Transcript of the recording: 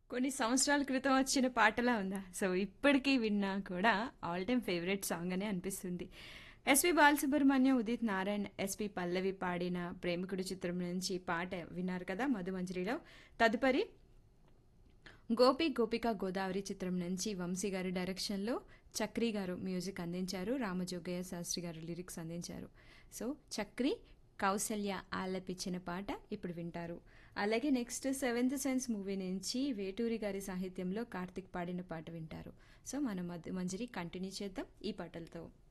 కొన్ని సంవత్సరాల క్రితం వచ్చిన పాటలా ఉందా సో ఇప్పటికీ విన్నా కూడా ఆల్ టైమ్ ఫేవరెట్ సాంగ్ అనే అనిపిస్తుంది ఎస్పి బాలసుబ్రహ్మణ్యం ఉదిత్ నారాయణ్ ఎస్పి పల్లవి పాడిన ప్రేమికుడు చిత్రం నుంచి పాట విన్నారు కదా మధుమంజరిలో తదుపరి గోపి గోపిక గోదావరి చిత్రం నుంచి వంశీ గారి డైరెక్షన్లో చక్రి గారు మ్యూజిక్ అందించారు రామజోగయ్య శాస్త్రి గారు లిరిక్స్ అందించారు సో చక్రి కౌసల్య ఆలపించిన పాట ఇప్పుడు వింటారు అలాగే నెక్స్ట్ సెవెంత్ సెన్స్ మూవీ నుంచి వేటూరి గారి సాహిత్యంలో కార్తిక్ పాడిన పాట వింటారు సో మనం మధ్య మంజరి కంటిన్యూ చేద్దాం ఈ పాటలతో